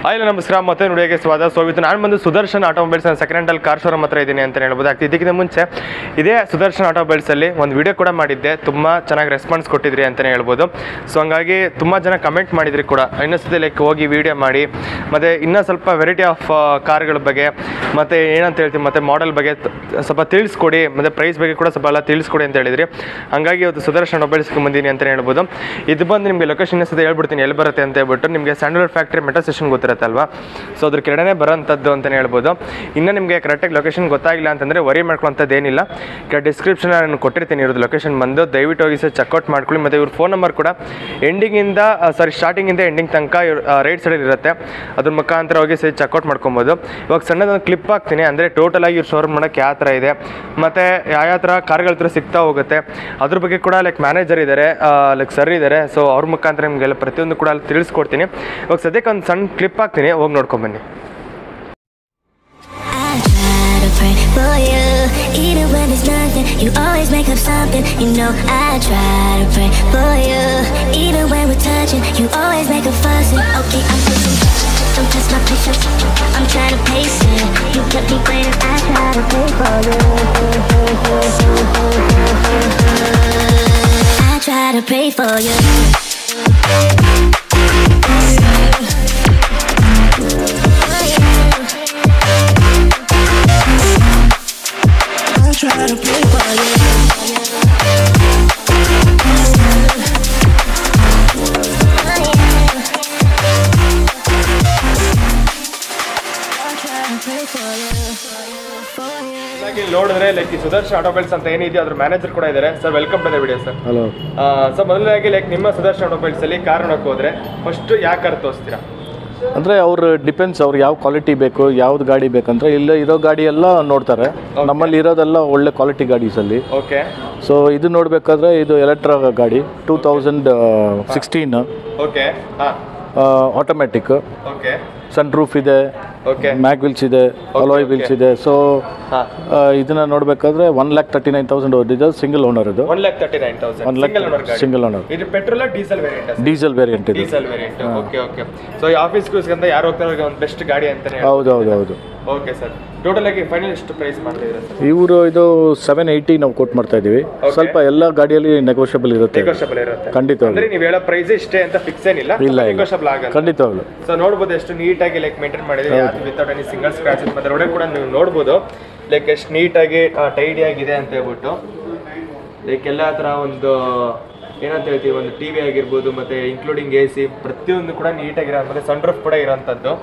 Hi ನಮಸ್ಕಾರ ಮತ್ತೆ ನುಡಿಯೋಕೆ ಸ್ವಾಗತ ಸೊ ಇವತ್ತು ನಾನು ಬಂದು Sudarshan automobiles second handle car showroom ಹತ್ರ ಇದ್ದೀನಿ ಅಂತ ಹೇಳ್ಬೋದು ಆಗ್ತದೆ ಇದಕ್ಕಿಂತ ಮುಂಚೆ ಇದೇ ಸುದರ್ಶನ್ ಆಟೋಮೊಬೈಲ್ಸಲ್ಲಿ ಒಂದು ವಿಡಿಯೋ ಕೂಡ ಮಾಡಿದ್ದೆ ತುಂಬ ಚೆನ್ನಾಗಿ ರೆಸ್ಪಾನ್ಸ್ ಕೊಟ್ಟಿದ್ರಿ ಅಂತಲೇ ಹೇಳ್ಬೋದು ಸೊ ಹಂಗಾಗಿ ತುಂಬ ಜನ ಕಮೆಂಟ್ ಮಾಡಿದ್ರಿ ಕೂಡ ಇನ್ನೊಂದ್ಸತಿ ಲೈಕ್ ಹೋಗಿ ವಿಡಿಯೋ ಮಾಡಿ ಮತ್ತು ಇನ್ನೂ ಸ್ವಲ್ಪ ವೆರೈಟಿ ಆಫ್ ಕಾರ್ಗಳ ಬಗ್ಗೆ ಮತ್ತು ಏನಂತ ಹೇಳ್ತೀವಿ ಮತ್ತು ಮಾಡೆಲ್ ಬಗ್ಗೆ ತ- ಸ್ವಲ್ಪ ತಿಳಿಸ್ಕೊಡಿ ಮತ್ತು ಪ್ರೈಸ್ ಬಗ್ಗೆ ಕೂಡ ಸ್ವಲ್ಪ ಎಲ್ಲ ತಿಳಿಸ್ಕೊಡಿ ಅಂತ ಹೇಳಿದ್ರಿ ಹಂಗಾಗಿ ಇವತ್ತು ಸುದರ್ಶನ್ ಮೊಬೈಲ್ಸ್ಗೆ ಬಂದೀನಿ ಅಂತಲೇ ಹೇಳ್ಬೋದು ಇದು ಬಂದು ನಿಮಗೆ ಲೊಕೇಶನ್ ಸಹ ಹೇಳ್ಬಿಡ್ತೀನಿ ಎಲ್ಲಿ ಬರುತ್ತೆ ಅಂತ ಹೇಳ್ಬಿಟ್ಟು ನಿಮಗೆ ಸ್ಯಾಂಡಲ್ವುಡ್ ಫ್ಯಾಕ್ಟ್ರಿ ಮೆಟ್ರೋ ಸ್ಟೇಷನ್ ಗೊತ್ತಿರುತ್ತೆ ಅಲ್ವಾ ಸೊ ಅದ್ರ ಕೆಳಗಡೆ ಬರೋಂಥದ್ದು ಅಂತಲೇ ಹೇಳ್ಬೋದು ಇನ್ನು ನಿಮಗೆ ಕರೆಕ್ಟಾಗಿ ಲೊಕೇಶನ್ ಗೊತ್ತಾಗಿಲ್ಲ ಅಂತಂದರೆ ವರಿ ಮಾಡ್ಕೊಳ್ಳೋಂಥದ್ದು ಏನಿಲ್ಲ ಡಿಸ್ಕ್ರಿಪ್ಷನ್ ನಾನು ಕೊಟ್ಟಿರ್ತೀನಿ ಇರೋದು ಲೊಕೇಶನ್ ಬಂದು ದಯವಿಟ್ಟು ಹೋಗಿ ಸರ್ ಚೆಕ್ಔಟ್ ಮಾಡ್ಕೊಳ್ಳಿ ಮತ್ತು ಇವ್ರ ಫೋನ್ ನಂಬರ್ ಕೂಡ ಎಂಡಿಂಗಿಂದ ಸಾರಿ ಸ್ಟಾರ್ಟಿಂಗಿಂದ ಎಂಡಿಂಗ್ ತನಕ ರೈಟ್ ಸೈಡಲ್ಲಿ ಇರುತ್ತೆ ಅದ್ರ ಮುಖಾಂತರ ಹೋಗಿ ಸರಿ ಚೆಕ್ಔಟ್ ಮಾಡ್ಕೊಬೋದು ಇವಾಗ ಸಣ್ಣದೊಂದು ಕ್ಲಿಪ್ ಹಾಕ್ತೀನಿ ಅಂದರೆ ಟೋಟಲ್ ಆಗಿ ಇವ್ರು ಶೋರೂಮ್ ಮಾಡೋಕ್ಕೆ ಯಾವ ಥರ ಇದೆ ಮತ್ತು ಯಾವ ಥರ ಕಾರ್ಗಳ ಹತ್ರ ಸಿಗ್ತಾ ಹೋಗುತ್ತೆ ಅದ್ರ ಬಗ್ಗೆ ಕೂಡ ಲೈಕ್ ಮ್ಯಾನೇಜರ್ ಇದ್ದಾರೆ ಲೈಕ್ ಸರ್ ಇದ್ದಾರೆ ಸೊ ಅವ್ರ ಮುಖಾಂತರ ನಿಮಗೆಲ್ಲ ಪ್ರತಿಯೊಂದು ಕೂಡ ಅಲ್ಲಿ ತಿಳಿಸ್ಕೊಡ್ತೀನಿ ಇವಾಗ ಸದ್ಯಕ್ಕೆ ಒಂದು ಸಣ್ಣ ಕ್ಲಿಪ್ ಹಾಕ್ತೀನಿ ಹೋಗಿ ನೋಡ್ಕೊಂಬನ್ನಿ I try to pray for you, even when there's nothing. You always make up something. You know I try to pray for you, even when we're touching. You always make a fuss. Okay, I'm fixing. Don't test my patience. I'm trying to pace it. You kept me waiting. I try to pray for you. I try to pray for you. I try to pray for you. I try to pray for you. For you. ಹಾಗೆ ನೋಡಿದ್ರೆ like ಈ Sudarshan automobiles ಅಂತ ಏನಿದೆ ಅದ್ರ manager ಕೂಡ ಇದ್ದಾರೆ sir welcome to the video sir hello so ಮೊದಲನೇದಾಗಿ like ನಿಮ್ಮ ಸುದರ್ಶನ್ ಆಟೋಮೊಬೈಲ್ಸ್ ಅಲ್ಲಿ ಕಾರ್ ನೋಡಕ್ಕೆ ಹೋದ್ರೆ ಫಸ್ಟ್ ಯಾವ ಕಾರ್ ತೋರಿಸ್ತೀರಾ ಅಂದರೆ ಅವ್ರು ಡಿಪೆಂಡ್ಸ್ ಅವ್ರು ಯಾವ ಕ್ವಾಲಿಟಿ ಬೇಕು ಯಾವ್ದು ಗಾಡಿ ಬೇಕಂದ್ರೆ ಇಲ್ಲ ಇರೋ ಗಾಡಿ ಎಲ್ಲ ನೋಡ್ತಾರೆ ನಮ್ಮಲ್ಲಿ ಇರೋದೆಲ್ಲ ಒಳ್ಳೆ ಕ್ವಾಲಿಟಿ ಗಾಡೀಸಲ್ಲಿ ಓಕೆ ಸೊ ಇದು ನೋಡಬೇಕಾದ್ರೆ ಇದು ಎಲೆಕ್ಟ್ರಾ ಗಾಡಿ ಟೂ ತೌಸಂಡ್ ಸಿಕ್ಸ್ಟೀನ್ ಓಕೆ ಹಾಂ ಆಟೋಮೆಟಿಕ್ ಓಕೆ ಸನ್ ರೂಫ್ ಇದೆ ಓಕೆ ಮ್ಯಾಗ್ ವಿಲ್ಸ್ ಇದೆ ಅಲಾಯ್ ವಿಲ್ಸ್ ಇದೆ ಸೊ ಹಾಂ ಇದನ್ನ ನೋಡಬೇಕಾದ್ರೆ one lakh thirty nine thousand ಓದಿದೆ ಸಿಂಗಲ್ ಓನರ್ ಇದು one lakh thirty nine thousand one lakh single owner ಗಾಡಿ ಸಿಂಗಲ್ ಓನರ್ ಇದು petrol diesel variant diesel variant ಇದು diesel variant okay okay so ಈ ಆಫೀಸ್ಗೂ ಅಂತ ಯಾರು ಹೋಗ್ತಾರೆ ಅವ್ರಿಗೆ ಒಂದು ಬೆಸ್ಟ್ ಗಾಡಿ ಅಂತಾನೆ ಹೌದು ಹೌದು ಹೌದು ಓಕೆ ಸರ್ ಟೋಟಲ್ ಆಗಿ ಫೈನಲ್ ಎಷ್ಟು ಪ್ರೈಸ್ ಮಾಡ್ತಾ ಇದ್ದೀರಾ ಸರ್ ಇವರು ಇದು ಸೆವೆನ್ ಏಯ್ಟಿ ನಾವು ಕೊಟ್ಟು ಮಾಡ್ತಾ ಇದ್ದೀವಿ ಸ್ವಲ್ಪ ಎಲ್ಲ ಗಾಡಿಯಲ್ಲಿ ನೆಗೋಷಿಯಬಲ್ ಇರುತ್ತೆ ನೆಗೋಷಿಯಬಲ್ ಇರುತ್ತೆ ಖಂಡಿತ ಅಂದ್ರೆ ನೀವು ಹೇಳೋ ಪ್ರೈಸ್ ಇಷ್ಟೇ ಅಂತ ಫಿಕ್ಸ್ ಏನಿಲ್ಲ ಇಲ್ಲ ಇಲ್ಲ ನೆಗೋಷಿಯಬಲ್ ಆಗಲ್ಲ ಖಂಡಿತವಾಗ್ಲು ಸೊ ನೋಡ್ಬೋದು ಎಷ್ಟು ನೀಟಾಗಿ ಲೈಕ್ ಮೇಂಟೈನ್ ಮಾಡಿದ್ರೆ ಯಾವುದು ವಿತೌಟ್ ಎನಿ ಸಿಂಗಲ್ ಸ್ಕ್ರಾಚಸ್ ಮತ್ತೆ ರೋಡೆ ಕೂಡ ನೀವು ನೋಡ್ಬೋದು ಲೈಕ್ ಎಷ್ಟು ನೀಟಾಗಿ ಟೈಡಿ ಆಗಿದೆ ಅಂತ ಹೇಳ್ಬಿಟ್ಟು ಲೈಕ್ ಎಲ್ಲ ಥರ ಒಂದು ಏನಂತ ಹೇಳ್ತೀವಿ ಒಂದು ಟಿ ವಿ ಆಗಿರ್ಬೋದು ಮತ್ತೆ ಇನ್ಕ್ಲೂಡಿಂಗ್ ಎ ಸಿ ಪ್ರತಿಯೊಂದು ಕೂಡ ನೀಟಾಗಿರೋ ಮತ್ತೆ ಸನ್ ರೂಫ್ ಕೂಡ ಇರೋಂಥದ್ದು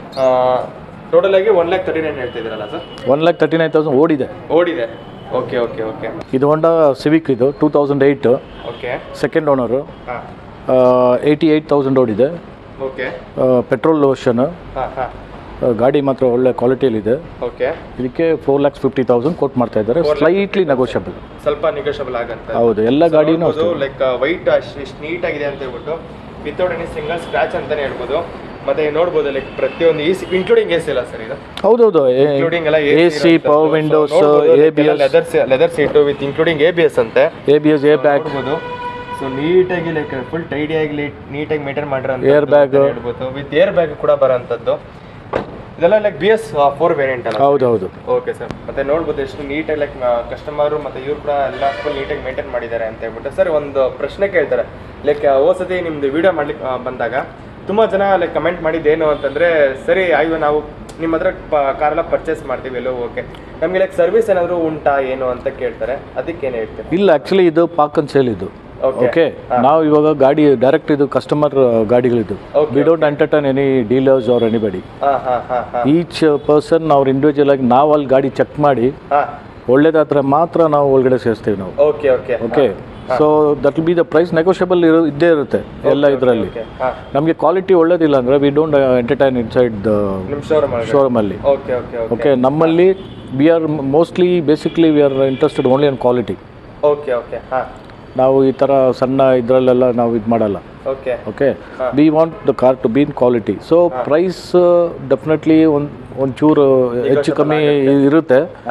ಟೋಟಲ್ ಆಗಿ ಒನ್ ಲ್ಯಾಕ್ ತರ್ಟಿ ನೈನ್ ಹೇಳ್ತಿದ್ದೀರಲ್ಲ sir one lakh thirty nine thousand ಓಡಿದೆ ಓಡಿದೆ ಓಕೆ ಓಕೆ ಓಕೆ ಇದು ಹೊಂಡಾ ಸಿವಿಕ್ ಇದು two thousand eight okay second owner ಹಾಂ ಏಯ್ಟಿ ಏಯ್ಟ್ ತೌಸಂಡ್ ಓಡಿದೆ ಓಕೆ ಪೆಟ್ರೋಲ್ ಓಷನ್ ಹಾಂ ಹಾಂ ಗಾಡಿ ಮಾತ್ರ ಒಳ್ಳೆ ಕ್ವಾಲಿಟಿಯಲ್ಲಿದೆ ಓಕೆ ಇದಕ್ಕೆ ಫೋರ್ ಲ್ಯಾಕ್ಸ್ ಫಿಫ್ಟಿ ತೌಸಂಡ್ ಕೊಟ್ಟು ಮಾಡ್ತಾ ಇದ್ದಾರೆ ಸ್ಲೈಟ್ಲಿ ನೆಗೋಷಿಯಬಲ್ ಸ್ವಲ್ಪ ನೆಗೋಷಿಯಬಲ್ ಆಗಂತ ಹೌದು ಎಲ್ಲ ಗಾಡಿನೂ ಅಷ್ಟೇ ಲೈಕ್ ವೈಟ್ ಎಷ್ಟು ನೀಟ್ ಆಗಿದೆ ಅಂತ ಹೇಳ್ಬಿಟ್ಟು ವಿತೌಟ್ ಎನಿ ಸಿಂಗಲ್ ಸ್ಕ್ರಾಚ್ ಅಂತಾನೆ ಹೇಳ್ಬೋದು ಮತ್ತೆ ನೋಡ್ಬೋದು ಲೈಕ್ ಪ್ರತಿಯೊಂದು ಈ ಇನ್ಕ್ಲೂಡಿಂಗ್ ಎ ಸಿ ಇಲ್ಲ ಸರ್ ಇದು ಹೌದೌದು ಇನ್ಕ್ಲೂಡಿಂಗ್ ಎಲ್ಲ A C power windows A B S leather leather seat with including A B S ಅಂತೆ A B S a bag ನೋಡ್ಬೋದು ಸೊ ನೀಟಾಗಿ ಲೈಕ್ ಫುಲ್ ಟೈಡಿಯಾಗಿ ನೀಟಾಗಿ ಮೇಂಟೈನ್ ಮಾಡಿರೋ Air bag. ಹೇಳ್ಬೋದು ವಿತ್ ಏರ್ ಬ್ಯಾಗ್ ಕೂಡ ಬರೋಂಥದ್ದು ಇದೆಲ್ಲ like B S four variant ಅಲ್ಲ ಹೌದೌದು ಓಕೆ ಸರ್ ಮತ್ತೆ ನೋಡ್ಬೋದು ಎಷ್ಟು ನೀಟಾಗಿ ಲೈಕ್ ಕಸ್ಟಮರು ಮತ್ತೆ ಇವ್ರು ಕೂಡ ಎಲ್ಲ ಫುಲ್ ನೀಟಾಗಿ ಮೇಂಟೈನ್ ಮಾಡಿದ್ದಾರೆ ಅಂತ ಹೇಳ್ಬಿಟ್ಟು ಸರ್ ಒಂದು ಪ್ರಶ್ನೆ ಕೇಳ್ತಾರೆ ಲೈಕ್ ಸತಿ ನಿಮ್ದು ವಿಡಿಯೋ ಮಾಡ್ಲಿಕ್ಕೆ ಆ, ಬಂದಾಗ ತುಂಬಾ ಜನ ಲೈಕ್ ಕಮೆಂಟ್ ಮಾಡಿದ್ದೇನು ಅಂತಂದ್ರೆ ಸರಿ ಆಯ್ತು ನಾವು ನಿಮ್ಮ ಹತ್ರ ಕಾರೆಲ್ಲ ಪರ್ಚೇಸ್ ಮಾಡ್ತೀವಿ ಎಲ್ಲೋ ಓಕೆ ನಮಗೆ ಲೈಕ್ ಸರ್ವಿಸ್ ಏನಾದರೂ ಉಂಟಾ ಏನು ಅಂತ ಕೇಳ್ತಾರೆ ಅದಕ್ಕೆ ಏನು ಹೇಳ್ತೀರಿ ಇಲ್ಲ ಆ್ಯಕ್ಚುಲಿ ಇದು ಪಾಕ್ ಅಂಡ್ ಸೇಲ್ ಇದು Okay. ಓಕೆ ನಾವು ಇವಾಗ ಗಾಡಿ ಡೈರೆಕ್ಟ್ ಇದು ಕಸ್ಟಮರ್ ಗಾಡಿಗಳಿದ್ದು Okay, we don't entertain any dealers or anybody ಹಾಂ ಹಾಂ ಹಾಂ ಹಾಂ ಈಚ್ ಪರ್ಸನ್ ಅವ್ರು ಇಂಡಿವಿಜುವಲ್ ಆಗಿ ನಾವು ಅಲ್ಲಿ ಗಾಡಿ ಚೆಕ್ ಮಾಡಿ ಹಾಂ ಒಳ್ಳೇದಾದ್ರೆ ಮಾತ್ರ ನಾವು ಒಳಗಡೆ ಸೇರಿಸ್ತೀವಿ ನಾವು okay okay okay so that will be the price negotiable ಇರೋ ಇದ್ದೇ ಇರುತ್ತೆ ಎಲ್ಲ ಇದರಲ್ಲಿ ಓಕೆ ಹಾಂ ನಮಗೆ ಕ್ವಾಲಿಟಿ ಒಳ್ಳೇದಿಲ್ಲ ಅಂದರೆ we don't entertain inside the ನಿಮ್ಮ ಶೋರೂಮ್ ಶೋರೂಮಲ್ಲಿ ಓಕೆ ಓಕೆ ಓಕೆ ಓಕೆ ನಮ್ಮಲ್ಲಿ we are mostly basically we are interested only on quality okay okay ಹಾಂ ನಾವು ಈ ಥರ ಸಣ್ಣ ಇದರಲ್ಲೆಲ್ಲ ನಾವು ಇದು ಮಾಡಲ್ಲ okay okay we want the car to be in quality so price definitely ಒಂದು ಒಂಚೂರು ಹೆಚ್ಚು ಕಮ್ಮಿ ಇರುತ್ತೆ ಹಾಂ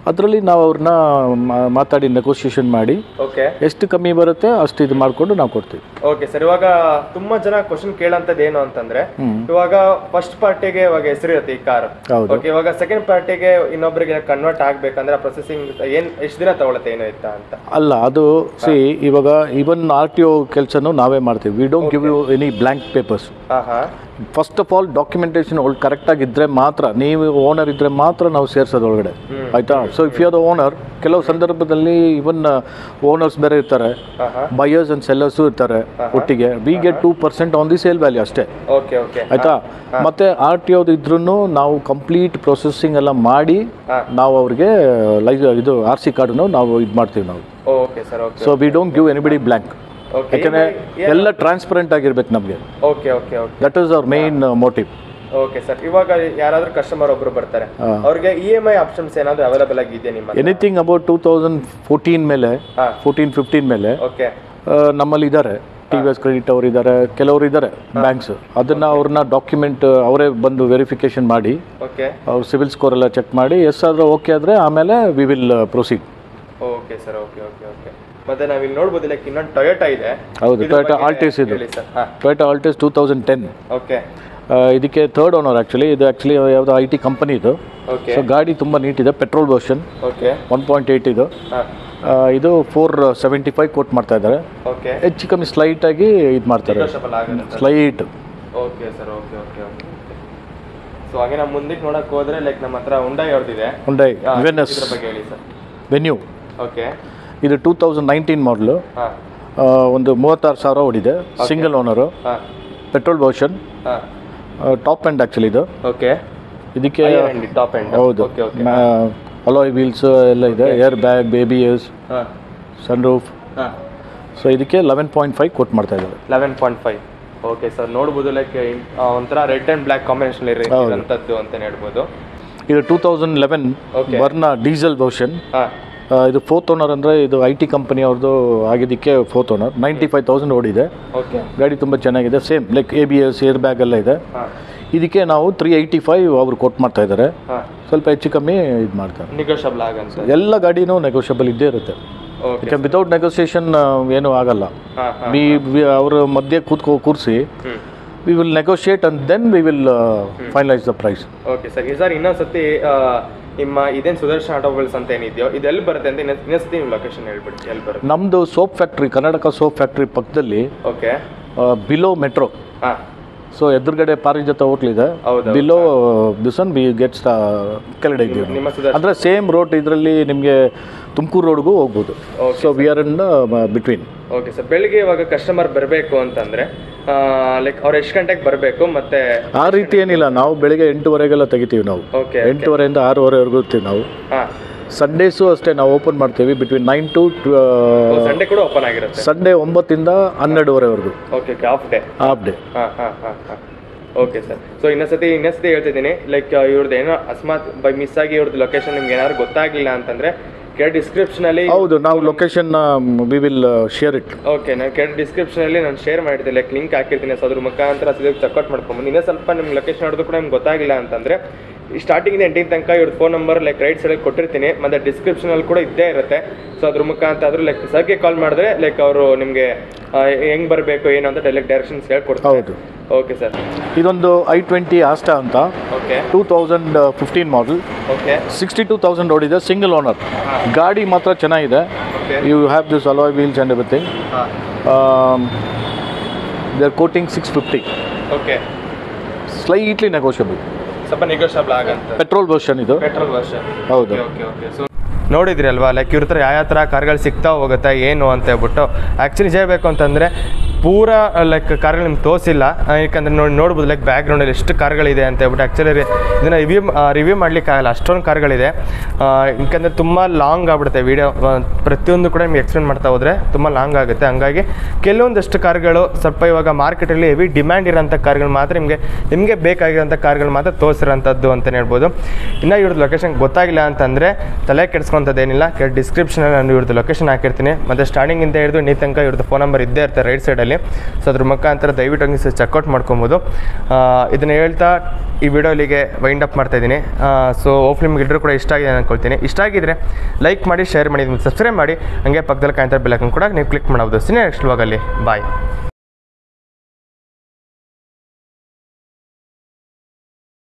ಅದರಲ್ಲಿ ನಾವು ಅವ್ರನ್ನ ಮಾ- ಮಾತಾಡಿ ನೆಗೋಷಿಯೇಷನ್ ಮಾಡಿ ಓಕೆ ಎಷ್ಟು ಕಮ್ಮಿ ಬರುತ್ತೆ ಅಷ್ಟು ಇದು ಮಾಡಿಕೊಂಡು ನಾವು ಕೊಡ್ತೀವಿ ಓಕೆ ಸರ್ ಇವಾಗ ತುಂಬಾ ಜನ ಕ್ವಶನ್ ಕೇಳಂತದ್ದು ಏನು ಅಂತಂದ್ರೆ ಇವಾಗ ಫಸ್ಟ್ ಪಾರ್ಟಿಗೆ ಇವಾಗ ಹೆಸರಿರುತ್ತೆ ಈ ಕಾರ್ ಹೌದು. ಓಕೆ ಇವಾಗ ಸೆಕೆಂಡ್ ಪಾರ್ಟಿಗೆ ಇನ್ನೊಬ್ಬರಿಗೆ ಕನ್ವರ್ಟ್ ಆಗ್ಬೇಕಂದ್ರೆ ಪ್ರೊಸೆಸಿಂಗ್ ಏನ್ ಎಷ್ಟು ದಿನ ತಗೊಳುತ್ತೆ ಏನು ಇತ್ತ ಅಂತ ಅಲ್ಲ ಅದು ಸಿ ಇವಾಗ ಇವನ್ ಆರ್ ಟಿ ಒ ಕೆಲಸನೂ ನಾವೇ ಮಾಡ್ತೀವಿ we don't give you any blank papers ಹಾ ಹಾ ಫಸ್ಟ್ ಆಫ್ ಆಲ್ ಡಾಕ್ಯುಮೆಂಟೇಷನ್ ಒಳಗೆ ಕರೆಕ್ಟಾಗಿ ಇದ್ದರೆ ಮಾತ್ರ ನೀವು ಓನರ್ ಇದ್ದರೆ ಮಾತ್ರ ನಾವು ಸೇರ್ಸೋದು ಒಳಗಡೆ ಆಯಿತಾ so if you are the owner ಕೆಲವು ಸಂದರ್ಭದಲ್ಲಿ ಇವನ್ ಓನರ್ಸ್ ಬೇರೆ ಇರ್ತಾರೆ ಹಾ ಹಾ ಬಯರ್ಸ್ ಆ್ಯಂಡ್ ಸೆಲ್ಲರ್ಸು ಇರ್ತಾರೆ ಒಟ್ಟಿಗೆ we get two percent on the sale value ಅಷ್ಟೇ ಓಕೆ ಓಕೆ ಆಯಿತಾ ಮತ್ತೆ ಆರ್ ಟಿ ಒದು ಇದ್ರೂ ನಾವು ಕಂಪ್ಲೀಟ್ ಪ್ರೊಸೆಸಿಂಗ್ ಎಲ್ಲ ಮಾಡಿ ಹಾ. ನಾವು ಅವ್ರಿಗೆ ಲೈ ಇದು ಆರ್ ಸಿ ಕಾರ್ಡನ್ನು ನಾವು ಇದು ಮಾಡ್ತೀವಿ ನಾವು okay sir okay so we don't give anybody blank okay ಯಾಕೆಂದರೆ ಎಲ್ಲ ಟ್ರಾನ್ಸ್ಪರೆಂಟ್ ಆಗಿರ್ಬೇಕು ನಮಗೆ okay okay okay that is our main motive okay sir ಇವಾಗ ಯಾರಾದ್ರೂ ಕಸ್ಟಮರ್ ಒಬ್ರು ಬರ್ತಾರೆ ಅವ್ರಿಗೆ ಇ ಎಮ್ ಐ ಆಪ್ಷನ್ಸ್ ಏನಾದ್ರು ಅವೈಲೇಬಲ್ ಆಗಿದೆ ನಿಮ್ಮ anything about two thousand fourteen ಮೇಲೆ ಹಾ. ಫೋರ್ಟೀನ್ ಫಿಫ್ಟೀನ್ ಮೇಲೆ ಓಕೆ ಆ, ನಮ್ಮಲ್ಲಿ ಇದ್ದಾರೆ ಟಿ ವಿ ಎಸ್ ಕ್ರೆಡಿಟ್ ಅವರು ಇದ್ದಾರೆ ಕೆಲವರು ಇದ್ದಾರೆ ಬ್ಯಾಂಕ್ಸ್ ಅದನ್ನು ಅವ್ರನ್ನ ಡಾಕ್ಯುಮೆಂಟ್ ಅವರೇ ಬಂದು ವೆರಿಫಿಕೇಶನ್ ಮಾಡಿ ಓಕೆ ಅವ್ರ ಸಿವಿಲ್ ಸ್ಕೋರ್ ಎಲ್ಲ ಚೆಕ್ ಮಾಡಿ ಎಸ್ ಆದ್ರೆ ಓಕೆ ಆದರೆ ಆಮೇಲೆ we will proceed okay sir okay okay okay ಮತ್ತೆ ನಾವಿಲ್ಲಿ ನೋಡ್ಬೋದು ಲೈಕ್ ಇನ್ನೊಂದು ಟೊಯೋಟಾ ಇದೆ ಹೌದು ಇದ್ರ ಟೊಯೋಟಾ ಬಗ್ಗೆ ಆಲ್ಟಿಸ್ ಇದು ಹೇಳಿ ಸರ್ ಹಾಂ Toyota Altis two thousand ten okay ಇದಕ್ಕೆ ಥರ್ಡ್ ಓನರ್ ಆ್ಯಕ್ಚುಲಿ ಇದು ಆ್ಯಕ್ಚುಲಿ ಯಾವುದೋ ಐ ಟಿ ಕಂಪನಿ ಇದು ಓಕೆ ಸೊ ಗಾಡಿ ತುಂಬ ನೀಟ್ ಇದೆ petrol version okay one point eight ಇದು ಹಾಂ ಆ, ಇದು ಫೋರ್ ಸೆವೆಂಟಿ ಫೈವ್ ಕೋಟ್ ಮಾಡ್ತಾ ಇದ್ದಾರೆ ಓಕೆ ಹೆಚ್ಚು ಕಮ್ಮಿ ಸ್ಲೈಟಾಗಿ ಇದು ಮಾಡ್ತಾರೆ ನೆಗೋಷಿಯಬಲ್ ಆಗುತ್ತೆ slight okay sir okay okay okay so ಹಾಗೆ ನಾವು ಮುಂದಕ್ಕೆ ನೋಡಕ್ ಹೋದ್ರೆ ಲೈಕ್ ನಮ್ಮ ಹತ್ರ ಉಂಡಾಯಿ ಅವ್ರದ್ದಿದೆ ಹುಂಡೈ ಹಾ, ವೆನಸ್ ಇದ್ರ ಬಗ್ಗೆ ಹೇಳಿ ಸರ್ ವೆನ್ಯೂ ಓಕೆ ಇದು ಟೂ ತೌಸಂಡ್ ನೈನ್ಟೀನ್ ಮಾಡಲು ಹಾಂ ಒಂದು ಮೂವತ್ತಾರು ಸಾವಿರ ಓಡಿದೆ ಸಿಂಗಲ್ ಓನರು ಹಾಂ ಪೆಟ್ರೋಲ್ ವರ್ಷನ್ ಹಾಂ ಟಾಪ್ ಎಂಡ್ ಆ್ಯಕ್ಚುಲಿ ಇದು ಓಕೆ ಇದಕ್ಕೆ ಟಾಪ್ ಎಂಡ್ ಹೌದು ಓಕೆ ಓಕೆ ಅಲಾಯ್ ವೀಲ್ಸ್ ಎಲ್ಲ ಇದೆ ಏರ್ ಬ್ಯಾಗ್ ಬೇಬಿ ಇಯರ್ಸ್ ಹಾಂ ಸನ್ ರೂಫ್ ಹಾಂ ಸೊ ಇದಕ್ಕೆ ಲೆವೆನ್ ಪಾಯಿಂಟ್ ಫೈವ್ ಕೊಟ್ಟು ಮಾಡ್ತಾ ಇದ್ದಾರೆ eleven point five okay sir ನೋಡ್ಬೋದು ಲೈಕ್ ಒಂಥರ ರೆಡ್ ಆ್ಯಂಡ್ ಬ್ಲ್ಯಾಕ್ ಕಾಂಬಿನೇಷನ್ ಇರೋಂಥದ್ದು ಅಂತಲೇ ಹೇಳ್ಬೋದು ಇದು two thousand eleven Okay. Verna diesel version ಹಾಂ ಇದು ಫೋರ್ತ್ ಓನರ್ ಅಂದರೆ ಇದು ಐ ಟಿ ಕಂಪನಿ ಅವ್ರದ್ದು ಆಗಿದ್ದಕ್ಕೆ fourth owner ninety five thousand ಓಡಿದೆ ಓಕೆ ಗಾಡಿ ತುಂಬ ಚೆನ್ನಾಗಿದೆ same like A B S air bag ಎಲ್ಲ ಇದೆ ಹಾಂ ಇದಕ್ಕೆ ನಾವು ತ್ರೀ ಏಯ್ಟಿ ಫೈವ್ ಅವರು ಕೊಟ್ಟು ಮಾಡ್ತಾ ಇದ್ದಾರೆ ಹಾಂ ಸ್ವಲ್ಪ ಹೆಚ್ಚು ಕಮ್ಮಿ ಇದು ಮಾಡ್ತಾರೆ ನಿಗೋಷಬಲ್ ಆಗಂತ ಎಲ್ಲ ಗಾಡಿನೂ ನೆಗೋಷಿಯಬಲ್ ಇದ್ದೇ ಇರುತ್ತೆ ಓಕೆ ಯಾಕೆ ವಿತೌಟ್ ನೆಗೋಸಿಯೇಷನ್ ಏನೂ ಆಗಲ್ಲ ಹಾಂ ಹಾಂ ವಿ ವಿ- ಅವ್ರ ಮಧ್ಯೆ ಕೂತ್ಕೋ ಕೂರಿಸಿ ಹ್ಞೂ we will negotiate and then we will finalise the price okay sir ಈ ಸರ್ ಇನ್ನೊಂದ್ಸತಿ ಆ, ನಿಮ್ಮ ಇದೇನು ಸುದರ್ಶನ್ ಆಟೋಮೊಬೈಲ್ಸ್ ಅಂತ ಏನಿದೆಯೋ ಇದು ಎಲ್ಲಿ ಬರುತ್ತೆ ಅಂತ ಇನ್ನೊಂದ್- ಇನ್ನೊಂದ್ಸತಿ ನಿಮ್ಮ ಲೊಕೇಶನ್ ಹೇಳ್ಬಿಡಿ ಎಲ್ಲಿ ಬರುತ್ತೆ ನಮ್ಮದು soap factory Karnataka soap factory ಪಕ್ಕದಲ್ಲಿ ಓಕೆ ಬಿಲೋ ಮೆಟ್ರೋ ಹಾಂ ಸೊ ಎದುರುಗಡೆ ಪಾರಿಜಾತ ಹೋಟ್ಲ್ ಇದೆ ಹೌದು ಬಿಲೋ ಬಿಸನ್ ಬಿ ಗೆಟ್ಸ್ ಕೆಳಗಡೆ ಇದ್ದೀವಿ ನಾವು. ನಿಮ್ಮ ಸುದರ್ಶನ್ ಅಂದರೆ ಸೇಮ್ ರೋಡ್ ಇದರಲ್ಲಿ ನಿಮಗೆ ತುಮಕೂರು ರೋಡ್ಗೂ ಹೋಗ್ಬೋದು Okay, so we are in between okay sir ಬೆಳಿಗ್ಗೆ ಇವಾಗ ಕಸ್ಟಮರ್ ಬರಬೇಕು ಅಂತಂದ್ರೆ ಲೈಕ್ ಅವ್ರು ಎಷ್ಟು ಗಂಟೆಗೆ ಬರಬೇಕು ಮತ್ತೆ ಆ ರೀತಿ ಏನಿಲ್ಲ ನಾವು ಬೆಳಿಗ್ಗೆ ಎಂಟುವರೆಗೆಲ್ಲ ತೆಗಿತೀವಿ ನಾವು ಓಕೆ ಎಂಟುವರೆಯಿಂದ ಆರೂವರೆವರೆಗೂ ಇರ್ತೀವಿ ನಾವು ಹಾಂ ಸಂಡೇಸು ಅಷ್ಟೇ ನಾವು ಓಪನ್ ಮಾಡ್ತೀವಿ ಬಿಟ್ವೀನ್ ನೈನ್ ಟು ಸಂಡೇ ಕೂಡ ಓಪನ್ ಆಗಿರುತ್ತೆ ಸಂಡೇ ಒಂಬತ್ತಿಂದ ಹನ್ನೆರಡುವರೆವರೆಗೂ okay okay off day half day ಹಾಂ ಹಾಂ ಹಾಂ ಹಾಂ ಓಕೆ ಸರ್ ಸೊ ಇನ್ನೊಂದ್ಸತಿ ಇನ್ನೊಂದ್ಸತಿ ಹೇಳ್ತಿದ್ದೀನಿ ಲೈಕ್ ಇವ್ರದ್ದು ಏನೋ ಅಕಸ್ಮಾತ್ ಬೈ ಮಿಸ್ ಆಗಿ ಇವ್ರದ್ದು ಲೊಕೇಶನ್ ನಿಮ್ಗೆ ಏನಾದ್ರು ಗೊತ್ತಾಗಲಿಲ್ಲ ಅಂತಂದ್ರೆ ಕೆಳ ಡಿಸ್ಕ್ರಿಪ್ಷನಲ್ಲಿ ಹೌದು ನಾವು location we will share it okay ನಾನು ಕೆಳ ಡಿಸ್ಕ್ರಿಪ್ಷನಲ್ಲಿ ನಾನು ಶೇರ್ ಮಾಡಿರ್ತೀನಿ ಲೈಕ್ ಲಿಂಕ್ ಹಾಕಿರ್ತೀನಿ ಸೊ ಅದ್ರ ಮುಖಾಂತರ ಸಿಗೋಕ್ಕೆ ಚೆಕ್ಔಟ್ ಮಾಡ್ಕೊಂಬಂದು ಇನ್ನೂ ಸ್ವಲ್ಪ ನಿಮ್ಗೆ ಲೊಕೇಶನ್ ನೋಡಿದ್ರು ಕೂಡ ನಿಮ್ಗೆ ಗೊತ್ತಾಗಿಲ್ಲ ಅಂತಂದರೆ ಸ್ಟಾರ್ಟಿಂಗ್ ಎಂಟಿಂಗ್ ತನಕ ಇವ್ರ ಫೋನ್ ನಂಬರ್ ಲೈಕ್ ರೈಟ್ ಸೈಡಲ್ಲಿ ಕೊಟ್ಟಿರ್ತೀನಿ ಮತ್ತು ಡಿಸ್ಕ್ರಿಪ್ಷನಲ್ಲಿ ಕೂಡ ಇದ್ದೇ ಇರುತ್ತೆ ಸೊ ಅದ್ರ ಮುಖಾಂತರ ಆದರೂ ಲೈಕ್ ಸರ್ಗೆ ಕಾಲ್ ಮಾಡಿದ್ರೆ ಲೈಕ್ ಅವರು ನಿಮಗೆ ಹೆಂಗೆ ಬರಬೇಕು ಏನು ಅಂತ ಡೈರೆಕ್ಟ್ ಡೈರೆಕ್ಷನ್ಸ್ ಹೇಳ್ಕೊಡ್ತಾರೆ ಹೌದು ಓಕೆ ಸರ್ ಇದೊಂದು ಐ ಟ್ವೆಂಟಿ ಆಸ್ಟಾ ಅಂತ okay two thousand fifteen model okay sixty two thousand ಓಡಿದೆ ಸಿಂಗಲ್ ಓನರ್ ಗಾಡಿ ಮಾತ್ರ ಚೆನ್ನಾಗಿದೆ okay you have this alloy wheels and everything ಹಾಂ they are coating six fifty okay slightly negotiable ಸ್ವಲ್ಪ negotiable ಆಗಂತ petrol version ಇದು petrol version ಹೌದು okay okay so ನೋಡಿದ್ರಿ ಅಲ್ವಾ ಲೈಕ್ ಇವ್ರ ಹತ್ರ ಯಾವ ಥರ ಕಾರ್ಗಳು ಸಿಗ್ತಾ ಹೋಗುತ್ತೆ ಏನು ಅಂತ ಹೇಳ್ಬಿಟ್ಟು ಆ್ಯಕ್ಚುಲಿ ನಿಜ ಹೇಳಬೇಕು ಅಂತಂದರೆ ಪೂರ ಲೈಕ್ ಕಾರ್ಗಳು ನಿಮ್ಗೆ ತೋರಿಸಿಲ್ಲ ಯಾಕಂದರೆ ನೋಡಿ ನೋಡ್ಬೋದು ಲೈಕ್ ಬ್ಯಾಕ್ಗ್ರೌಂಡಲ್ಲಿ ಎಷ್ಟು ಕಾರ್ಗಳಿದೆ ಅಂತ ಹೇಳ್ಬಿಟ್ಟು ಆ್ಯಕ್ಚುಲಿ ಇದನ್ನು ರಿವ್ಯೂ ರಿವ್ಯೂ ಮಾಡ್ಲಿಕ್ಕೆ ಆಗಲ್ಲ ಅಷ್ಟೊಂದು ಕಾರ್ಗಳಿದೆ ಯಾಕಂದರೆ ತುಂಬ ಲಾಂಗ್ ಆಗ್ಬಿಡುತ್ತೆ ವೀಡಿಯೋ ಪ್ರತಿಯೊಂದು ಕೂಡ ನಿಮ್ಗೆ ಎಕ್ಸ್ಪ್ಲೇನ್ ಮಾಡ್ತಾ ಹೋದರೆ ತುಂಬ ಲಾಂಗ್ ಆಗುತ್ತೆ ಹಂಗಾಗಿ ಕೆಲವೊಂದಷ್ಟು ಕಾರ್ಗಳು ಸ್ವಲ್ಪ ಇವಾಗ ಮಾರ್ಕೆಟಲ್ಲಿ ಹೆವಿ ಡಿಮ್ಯಾಂಡ್ ಇರೋಂಥ ಕಾರ್ಗಳು ಮಾತ್ರ ನಿಮಗೆ ನಿಮಗೆ ಬೇಕಾಗಿರೋಂಥ ಕಾರ್ಗಳು ಮಾತ್ರ ತೋರಿಸಿರೋಂಥದ್ದು ಅಂತಲೇ ಹೇಳ್ಬೋದು ಇನ್ನು ಇವ್ರದ್ದು ಲೊಕೇಶನ್ ಗೊತ್ತಾಗಿಲ್ಲ ಅಂತಂದರೆ ತಲೆ ಕೆಡಿಸ್ಕೊಂಥದ್ದೇನಿಲ್ಲ ಡಿಸ್ಕ್ರಿಪ್ಷನಲ್ಲಿ ನಾನು ಇವ್ರದ್ದು ಲೊಕೇಶನ್ ಹಾಕಿರ್ತೀನಿ ಮತ್ತು ಸ್ಟಾರ್ಟಿಂಗಿಂದ ಹಿಡಿದು ನೀ ತನಕ ಇವ್ರದ್ದು ಫೋನ್ ನಂಬರ್ ಇದ್ದೇ ಇರ್ತಾರೆ ರೈಟ್ ಸೈಡಲ್ಲಿ ಡಿಸ್ಕ್ರಿಪ್ಷನಲ್ಲಿ ಸೊ ಅದ್ರ ಮುಖಾಂತರ ದಯವಿಟ್ಟು ಹಂಗೆ ಚೆಕ್ಔಟ್ ಮಾಡ್ಕೊಬೋದು ಇದನ್ನು ಹೇಳ್ತಾ ಈ ವಿಡಿಯೋ ಇಲ್ಲಿಗೆ ವೈಂಡ್ ಅಪ್ ಮಾಡ್ತಾ ಇದ್ದೀನಿ ಸೊ ಹೋಪ್ಲಿ ನಿಮ್ಗೆ ಎಲ್ಲರೂ ಕೂಡ ಇಷ್ಟ ಆಗಿದೆ ಅನ್ಕೊಳ್ತೀನಿ ಇಷ್ಟ ಆಗಿದ್ರೆ ಲೈಕ್ ಮಾಡಿ ಶೇರ್ ಮಾಡಿ ಸಬ್ಸ್ಕ್ರೈಬ್ ಮಾಡಿ ಹಂಗೆ ಪಕ್ಕದಲ್ಲಿ ಕಾಣ್ತಾ ಬೆಲ್ಲಕ್ಕನ್ನು ಕೂಡ ನೀವು ಕ್ಲಿಕ್ ಮಾಡ್ಬೋದು ಸಿನೇ ನೆಕ್ಸ್ಟ್ ವ್ಲಾಗಲ್ಲಿ ಬಾಯ್